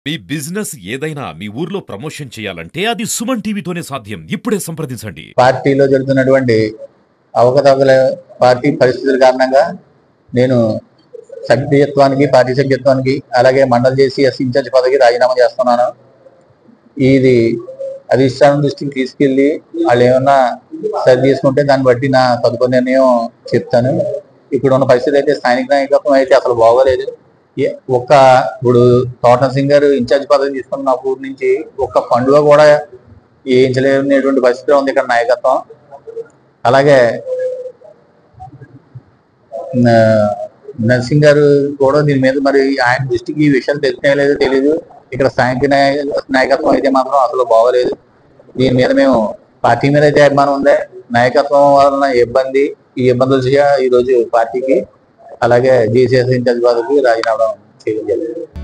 మీ business ఏదైనా మీ ఊర్లో promotion చేయాలంటే అది సుమన్ టీవీతోనే సాధ్యం ఇప్పుడే సంప్రదించండి పార్టీలో జరుగుతున్నటువంటి అవకతవకల పార్టీ పరిస్థితుల కారణంగా నేను సభ్యత్వానికి పార్టీ సభ్యత్వానికి అలాగే మండల చేసి ఎస్ ఇన్ఛార్జ్ పదవికి రాజీనామా చేస్తున్నాను ఇది అధిష్టానం దృష్టికి తీసుకెళ్లి వాళ్ళు ఏమన్నా సరి చేసుకుంటే దాన్ని బట్టి నా తదుపరి నిర్ణయం చెప్తాను ఇప్పుడు ఉన్న పరిస్థితి అయితే స్థానిక నాయకత్వం అయితే అసలు బాగోలేదు ఏ- ఒక్క ఇప్పుడు తోట సింగ్ గారు ఇన్ఛార్జ్ పదవి తీసుకున్న నా ఊరు నుంచి ఒక్క పండుగ కూడా వేయించలేనటువంటి పరిస్థితి ఉంది ఇక్కడ నాయకత్వం అలాగే న- నర్సింగ్ గారు కూడా దీని మీద మరి ఆయన దృష్టికి ఈ విషయాలు తెలిసినా లేదో తెలియదు ఇక్కడ స్థానిక నాయ- నాయకత్వం అయితే మాత్రం అసలు బాగోలేదు దీని మీద మేము పార్టీ మీద అయితే అభిమానం ఉంది నాయకత్వం వలన ఇబ్బంది ఈ ఇబ్బందులు చేయ ఈ రోజు పార్టీకి అలాగే జేసీఎస్ ఇన్ఛార్జ్ పదవికి రాజీనామా చేయడం జరిగింది